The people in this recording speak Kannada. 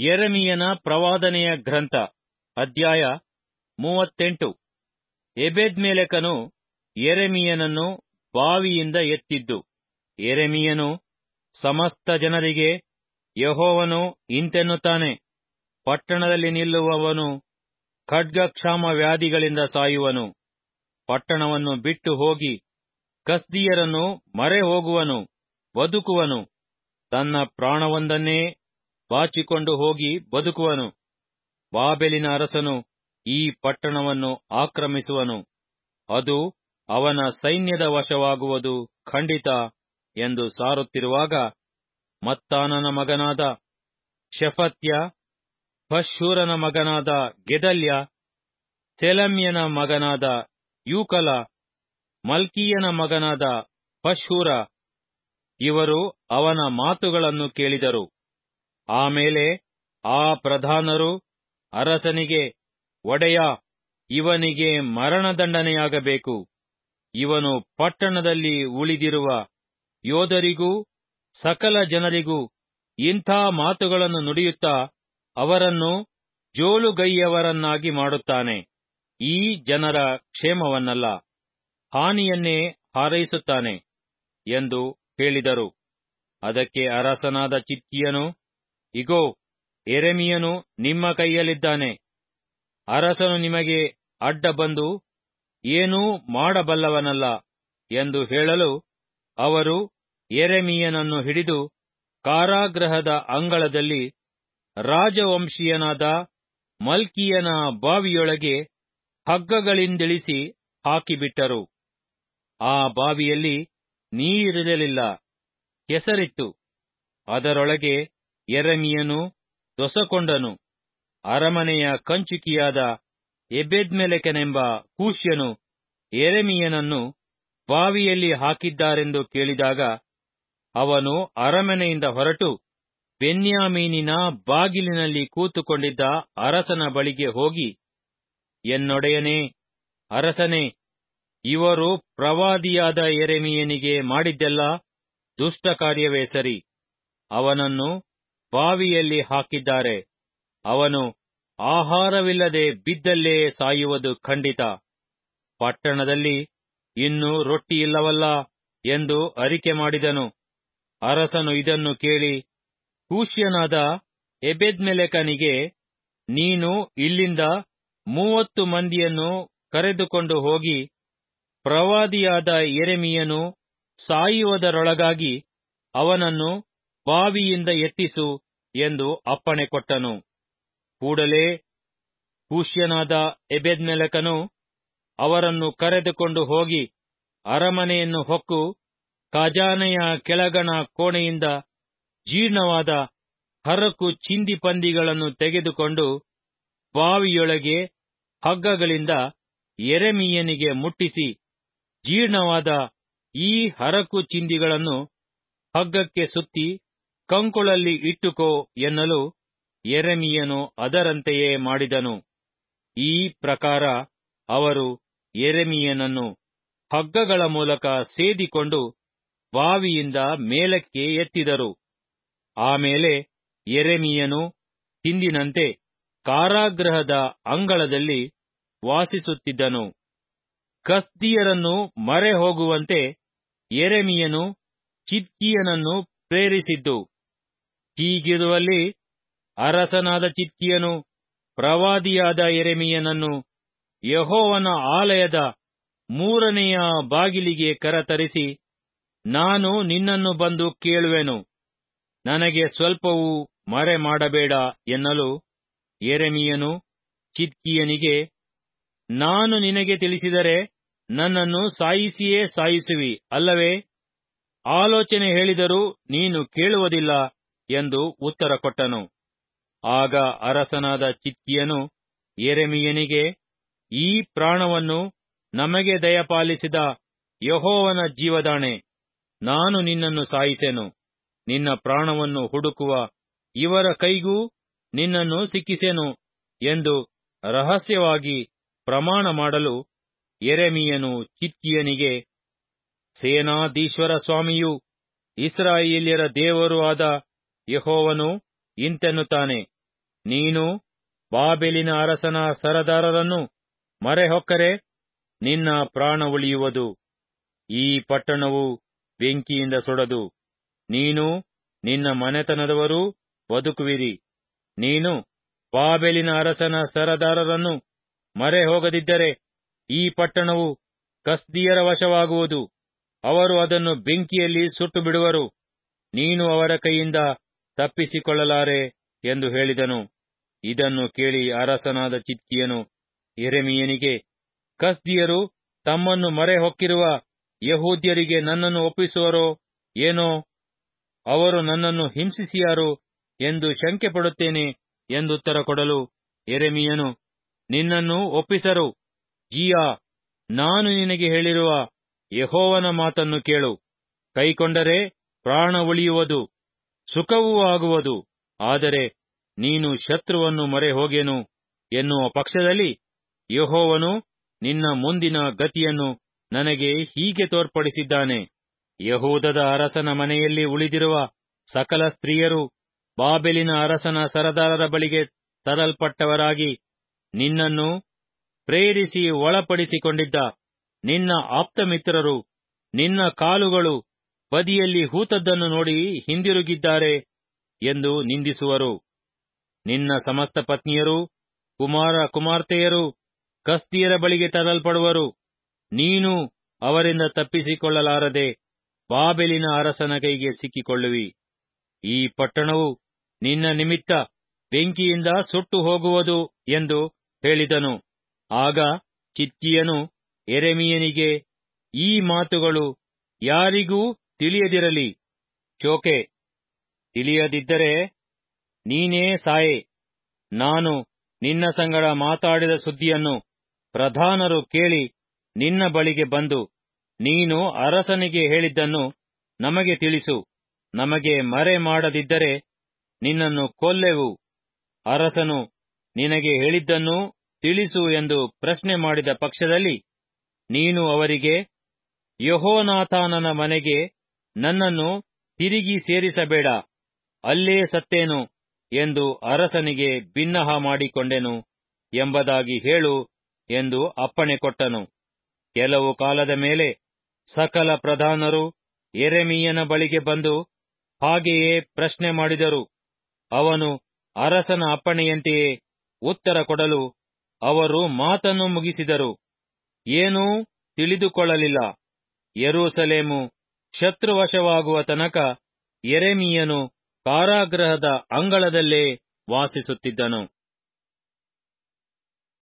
ಯೆರೆಮೀಯನ ಪ್ರವಾದನೆಯ ಗ್ರಂಥ ಅಧ್ಯಾಯ ಮೂವತ್ತೆಂಟು ಎಬೆದ್ಮೆಲೆಕನು ಯೆರೆಮೀಯನನ್ನು ಬಾವಿಯಿಂದ ಎತ್ತಿದ್ದು ಯೆರೆಮೀಯನು ಸಮಸ್ತ ಜನರಿಗೆ ಯೆಹೋವನು ಇಂತೆನ್ನುತ್ತಾನೆ ಪಟ್ಟಣದಲ್ಲಿ ನಿಲ್ಲುವವನು ಖಡ್ಗಕ್ಷಾಮ ವ್ಯಾಧಿಗಳಿಂದ ಸಾಯುವನು ಪಟ್ಟಣವನ್ನು ಬಿಟ್ಟು ಹೋಗಿ ಕಸ್ದೀಯರನ್ನು ಮರೆ ಹೋಗುವನು ಬದುಕುವನು ತನ್ನ ಪ್ರಾಣವೊಂದನ್ನೇ ಬಾಚಿಕೊಂಡು ಹೋಗಿ ಬದುಕುವನು ಬಾಬೆಲಿನ ಅರಸನು ಈ ಪಟ್ಟಣವನ್ನು ಆಕ್ರಮಿಸುವನು ಅದು ಅವನ ಸೈನ್ಯದ ವಶವಾಗುವುದು ಖಂಡಿತ ಎಂದು ಸಾರುತ್ತಿರುವಾಗ ಮತ್ತಾನನ ಮಗನಾದ ಶೆಫತ್ಯ ಪಶ್ಹೂರನ ಮಗನಾದ ಗೆದಲ್ಯ ಸೆಲಮ್ಯನ ಮಗನಾದ ಯೂಕಲ ಮಲ್ಕೀಯನ ಮಗನಾದ ಪಶ್ಹೂರ ಇವರು ಅವನ ಮಾತುಗಳನ್ನು ಕೇಳಿದರು ಆಮೇಲೆ ಆ ಪ್ರಧಾನರು ಅರಸನಿಗೆ ಒಡೆಯ ಇವನಿಗೆ ಮರಣದಂಡನೆಯಾಗಬೇಕು ಇವನು ಪಟ್ಟಣದಲ್ಲಿ ಉಳಿದಿರುವ ಯೋಧರಿಗೂ ಸಕಲ ಜನರಿಗೂ ಇಂಥ ಮಾತುಗಳನ್ನು ನುಡಿಯುತ್ತಾ ಅವರನ್ನು ಜೋಲುಗೈಯವರನ್ನಾಗಿ ಮಾಡುತ್ತಾನೆ ಈ ಜನರ ಕ್ಷೇಮವನ್ನಲ್ಲ ಹಾನಿಯನ್ನೇ ಹಾರೈಸುತ್ತಾನೆ ಎಂದು ಹೇಳಿದರು ಅದಕ್ಕೆ ಅರಸನಾದ ಚಿದ್ಕೀಯನು ಇಗೋ ಎರೆಮಿಯನು ನಿಮ್ಮ ಕೈಯಲ್ಲಿದ್ದಾನೆ ಅರಸನು ನಿಮಗೆ ಅಡ್ಡ ಬಂದು ಏನೂ ಮಾಡಬಲ್ಲವನಲ್ಲ ಎಂದು ಹೇಳಲು ಅವರು ಎರೆಮೀಯನನ್ನು ಹಿಡಿದು ಕಾರಾಗೃಹದ ಅಂಗಳದಲ್ಲಿ ರಾಜವಂಶೀಯನಾದ ಮಲ್ಕೀಯನ ಬಾವಿಯೊಳಗೆ ಹಗ್ಗಗಳಿಂದಿಳಿಸಿ ಹಾಕಿಬಿಟ್ಟರು ಆ ಬಾವಿಯಲ್ಲಿ ನೀರಿರಲಿಲ್ಲ ಕೆಸರಿತ್ತು ಅದರೊಳಗೆ ಎರೆಮೀಯನು ದೊಸಕೊಂಡನು ಅರಮನೆಯ ಕಂಚುಕಿಯಾದ ಎಬೆದ್ಮೆಲೆಕನೆಂಬ ಕೂಷ್ಯನು ಎರೆಮೀಯನನ್ನು ಬಾವಿಯಲ್ಲಿ ಹಾಕಿದ್ದಾರೆಂದು ಕೇಳಿದಾಗ ಅವನು ಅರಮನೆಯಿಂದ ಹೊರಟು ಬೆನ್ಯಾಮೀನಿನ ಬಾಗಿಲಿನಲ್ಲಿ ಕೂತುಕೊಂಡಿದ್ದ ಅರಸನ ಬಳಿಗೆ ಹೋಗಿ ಎನ್ನೊಡೆಯನೇ ಅರಸನೇ ಇವರು ಪ್ರವಾದಿಯಾದ ಎರೆಮೀಯನಿಗೆ ಮಾಡಿದ್ದೆಲ್ಲ ದುಷ್ಟ ಕಾರ್ಯವೇ ಸರಿ ಅವನನ್ನು ಬಾವಿಯಲ್ಲಿ ಹಾಕಿದ್ದಾರೆ ಅವನು ಆಹಾರವಿಲ್ಲದೆ ಬಿದ್ದಲ್ಲೇ ಸಾಯುವುದು ಖಂಡಿತ ಪಟ್ಟಣದಲ್ಲಿ ಇನ್ನೂ ರೊಟ್ಟಿಯಿಲ್ಲವಲ್ಲ ಎಂದು ಅರಿಕೆ ಮಾಡಿದನು ಅರಸನು ಇದನ್ನು ಕೇಳಿ ಕೂಷ್ಯನಾದ ಎಬೆದ್ಮೆಲೆಕನಿಗೆ ನೀನು ಇಲ್ಲಿಂದ ಮೂವತ್ತು ಮಂದಿಯನ್ನು ಕರೆದುಕೊಂಡು ಹೋಗಿ ಪ್ರವಾದಿಯಾದ ಎರೆಮಿಯನು ಸಾಯುವುದರೊಳಗಾಗಿ ಅವನನ್ನು ಬಾವಿಯಿಂದ ಎತ್ತಿಸು ಎಂದು ಅಪ್ಪಣೆ ಕೊಟ್ಟನು ಕೂಡಲೇ ಕೂಷ್ಯನಾದ ಎಬೆದ್ಮೆಲೆಕನು ಅವರನ್ನು ಕರೆದುಕೊಂಡು ಹೋಗಿ ಅರಮನೆಯನ್ನು ಹೊಕ್ಕು ಖಜಾನೆಯ ಕೆಳಗಣ ಕೋಣೆಯಿಂದ ಜೀರ್ಣವಾದ ಹರಕು ಚಿಂದಿ ಪಂದಿಗಳನ್ನು ತೆಗೆದುಕೊಂಡು ಬಾವಿಯೊಳಗೆ ಹಗ್ಗಗಳಿಂದ ಎರೆಮೀಯನಿಗೆ ಮುಟ್ಟಿಸಿ ಜೀರ್ಣವಾದ ಈ ಹರಕು ಚಿಂದಿಗಳನ್ನು ಹಗ್ಗಕ್ಕೆ ಸುತ್ತಿ ಕಂಕುಳಲ್ಲಿ ಇಟ್ಟುಕೋ ಎನ್ನಲು ಎರೆಮೀಯನು ಅದರಂತೆಯೇ ಮಾಡಿದನು ಈ ಪ್ರಕಾರ ಅವರು ಎರೆಮೀಯನನ್ನು ಹಗ್ಗಗಳ ಮೂಲಕ ಸೇದಿಕೊಂಡು ಬಾವಿಯಿಂದ ಮೇಲಕ್ಕೆ ಎತ್ತಿದರು ಆಮೇಲೆ ಎರೆಮೀಯನು ಹಿಂದಿನಂತೆ ಕಾರಾಗೃಹದ ಅಂಗಳದಲ್ಲಿ ವಾಸಿಸುತ್ತಿದ್ದನು ಕಸ್ದಿಯರನ್ನು ಮರೆ ಹೋಗುವಂತೆ ಎರೆಮೀಯನು ಚಿದ್ಕೀಯನನ್ನು ಪ್ರೇರಿಸಿದ್ದು ಹೀಗಿರುವಲ್ಲಿ ಅರಸನಾದ ಚಿದ್ಕೀಯನು ಪ್ರವಾದಿಯಾದ ಎರೆಮೀಯನನ್ನು ಯಹೋವನ ಆಲಯದ ಮೂರನೆಯ ಬಾಗಿಲಿಗೆ ಕರತರಿಸಿ ನಾನು ನಿನ್ನನ್ನು ಬಂದು ಕೇಳುವೆನು ನನಗೆ ಸ್ವಲ್ಪವೂ ಮರೆ ಮಾಡಬೇಡ ಎನ್ನಲು ಎರೆಮೀಯನು ಚಿದ್ಕೀಯನಿಗೆ ನಾನು ನಿನಗೆ ತಿಳಿಸಿದರೆ ನನ್ನನ್ನು ಸಾಯಿಸಿಯೇ ಸಾಯಿಸುವಿ ಅಲ್ಲವೇ ಆಲೋಚನೆ ಹೇಳಿದರೂ ನೀನು ಕೇಳುವುದಿಲ್ಲ ಎಂದು ಉತ್ತರ ಕೊಟ್ಟನು ಆಗ ಅರಸನಾದ ಚಿದ್ಕೀಯನು ಎರೆಮೀಯನಿಗೆ ಈ ಪ್ರಾಣವನ್ನು ನಮಗೆ ದಯಪಾಲಿಸಿದ ಯಹೋವನ ಜೀವದಾಣೆ ನಾನು ನಿನ್ನನ್ನು ಸಾಯಿಸೆನು ನಿನ್ನ ಪ್ರಾಣವನ್ನು ಹುಡುಕುವ ಇವರ ಕೈಗೂ ನಿನ್ನನ್ನು ಸಿಕ್ಕಿಸೆನು ಎಂದು ರಹಸ್ಯವಾಗಿ ಪ್ರಮಾಣ ಮಾಡಲು ಎರೆಮೀಯನು ಚಿದ್ಕೀಯನಿಗೆ ಸೇನಾಧೀಶ್ವರ ಸ್ವಾಮಿಯೂ ಇಸ್ರಾಯೇಲ್ಯರ ದೇವರೂ ಆದ ಯಹೋವನು ಇಂತೆನ್ನುತ್ತಾನೆ ನೀನು ಬಾಬೆಲಿನ ಅರಸನ ಸರದಾರರನ್ನು ಮರೆಹೊಕ್ಕರೆ ನಿನ್ನ ಪ್ರಾಣ ಉಳಿಯುವುದು ಈ ಪಟ್ಟಣವು ಬೆಂಕಿಯಿಂದ ಸುಡದು ನೀನು ನಿನ್ನ ಮನೆತನದವರೂ ಬದುಕುವಿರಿ ನೀನು ಬಾಬೆಲಿನ ಅರಸನ ಸರದಾರರನ್ನು ಮರೆ ಹೋಗದಿದ್ದರೆ ಈ ಪಟ್ಟಣವು ಕಸ್ದಿಯರ ವಶವಾಗುವುದು ಅವರು ಅದನ್ನು ಬೆಂಕಿಯಲ್ಲಿ ಸುಟ್ಟು ಬಿಡುವರು ನೀನು ಅವರ ಕೈಯಿಂದ ತಪ್ಪಿಸಿಕೊಳ್ಳಲಾರೆ ಎಂದು ಹೇಳಿದನು ಇದನ್ನು ಕೇಳಿ ಅರಸನಾದ ಚಿದ್ಕೀಯನು ಎರೆಮೀಯನಿಗೆ ಕಸ್ದಿಯರು ತಮ್ಮನ್ನು ಮರೆ ಹೊಕ್ಕಿರುವ ಯಹೂದ್ಯರಿಗೆ ನನ್ನನ್ನು ಒಪ್ಪಿಸುವರೋ ಏನೋ ಅವರು ನನ್ನನ್ನು ಹಿಂಸಿಸಿಯಾರು ಎಂದು ಶಂಕೆ ಪಡುತ್ತೇನೆ ಎಂದುತ್ತರ ಕೊಡಲು ಎರೆಮೀಯನು ನಿನ್ನನ್ನು ಒಪ್ಪಿಸರು ಜಿಯಾ ನಾನು ನಿನಗೆ ಹೇಳಿರುವ ಯಹೋವನ ಮಾತನ್ನು ಕೇಳು ಕೈಕೊಂಡರೆ ಪ್ರಾಣ ಉಳಿಯುವುದು ಸುಖವೂ ಆಗುವುದು ಆದರೆ ನೀನು ಶತ್ರುವನ್ನು ಮರೆ ಹೋಗೆನು ಎನ್ನುವ ಪಕ್ಷದಲ್ಲಿ ಯಹೋವನು ನಿನ್ನ ಮುಂದಿನ ಗತಿಯನ್ನು ನನಗೆ ಹೀಗೆ ತೋರ್ಪಡಿಸಿದ್ದಾನೆ ಯಹೂದದ ಅರಸನ ಮನೆಯಲ್ಲಿ ಉಳಿದಿರುವ ಸಕಲ ಸ್ತ್ರೀಯರು ಬಾಬೆಲಿನ ಅರಸನ ಸರದಾರರ ಬಳಿಗೆ ತರಲ್ಪಟ್ಟವರಾಗಿ ನಿನ್ನನ್ನು ಪ್ರೇರಿಸಿ ಒಳಪಡಿಸಿಕೊಂಡಿದ್ದ ನಿನ್ನ ಆಪ್ತಮಿತ್ರರು ನಿನ್ನ ಕಾಲುಗಳು ಬದಿಯಲ್ಲಿ ಹೂತದ್ದನ್ನು ನೋಡಿ ಹಿಂದಿರುಗಿದ್ದಾರೆ ಎಂದು ನಿಂದಿಸುವರು ನಿನ್ನ ಸಮಸ್ತ ಪತ್ನಿಯರು ಕುಮಾರ ಕುಮಾರ್ತೆಯರು ಕಸ್ತಿಯರ ಬಳಿಗೆ ತರಲ್ಪಡುವರು ನೀನು ಅವರಿಂದ ತಪ್ಪಿಸಿಕೊಳ್ಳಲಾರದೆ ಬಾಬೆಲಿನ ಅರಸನ ಕೈಗೆ ಸಿಕ್ಕಿಕೊಳ್ಳುವಿ ಈ ಪಟ್ಟಣವು ನಿನ್ನ ನಿಮಿತ್ತ ಬೆಂಕಿಯಿಂದ ಸುಟ್ಟು ಹೋಗುವುದು ಎಂದು ಹೇಳಿದನು ಆಗ ಚಿದ್ಕೀಯನು ಎರೆಮೀಯನಿಗೆ ಈ ಮಾತುಗಳು ಯಾರಿಗೂ ತಿಳಿಯದಿರಲಿ ಚೋಕೆ ತಿಳಿಯದಿದ್ದರೆ ನೀನೇ ಸಾಯೆ ನಾನು ನಿನ್ನ ಸಂಗಡ ಮಾತಾಡಿದ ಸುದ್ದಿಯನ್ನು ಪ್ರಧಾನರು ಕೇಳಿ ನಿನ್ನ ಬಳಿಗೆ ಬಂದು ನೀನು ಅರಸನಿಗೆ ಹೇಳಿದ್ದನ್ನು ನಮಗೆ ತಿಳಿಸು ನಮಗೆ ಮರೆ ಮಾಡದಿದ್ದರೆ ನಿನ್ನನ್ನು ಕೊಲ್ಲೆವು ಅರಸನು ನಿನಗೆ ಹೇಳಿದ್ದನ್ನು ತಿಳಿಸು ಎಂದು ಪ್ರಶ್ನೆ ಮಾಡಿದ ಪಕ್ಷದಲ್ಲಿ ನೀನು ಅವರಿಗೆ ಯಹೋನಾಥಾನನ ಮನೆಗೆ ನನ್ನನ್ನು ತಿರುಗಿ ಸೇರಿಸಬೇಡ ಅಲ್ಲೇ ಸತ್ತೇನು ಎಂದು ಅರಸನಿಗೆ ಬಿನ್ನಹ ಮಾಡಿಕೊಂಡೆನು ಎಂಬುದಾಗಿ ಹೇಳು ಎಂದು ಅಪ್ಪಣೆ ಕೊಟ್ಟನು ಕೆಲವು ಕಾಲದ ಮೇಲೆ ಸಕಲ ಪ್ರಧಾನರು ಎರೆಮೀಯನ ಬಳಿಗೆ ಬಂದು ಹಾಗೆಯೇ ಪ್ರಶ್ನೆ ಮಾಡಿದರು ಅವನು ಅರಸನ ಅಪ್ಪಣೆಯಂತೆಯೇ ಉತ್ತರ ಕೊಡಲು ಅವರು ಮಾತನ್ನು ಮುಗಿಸಿದರು ಏನೂ ತಿಳಿದುಕೊಳ್ಳಲಿಲ್ಲ ಯೆರೂಸಲೇಮು ಶತ್ರುವಶವಾಗುವ ತನಕ ಎರೆಮೀಯನು ಕಾರಾಗೃಹದ ಅಂಗಳದಲ್ಲೇ ವಾಸಿಸುತ್ತಿದ್ದನು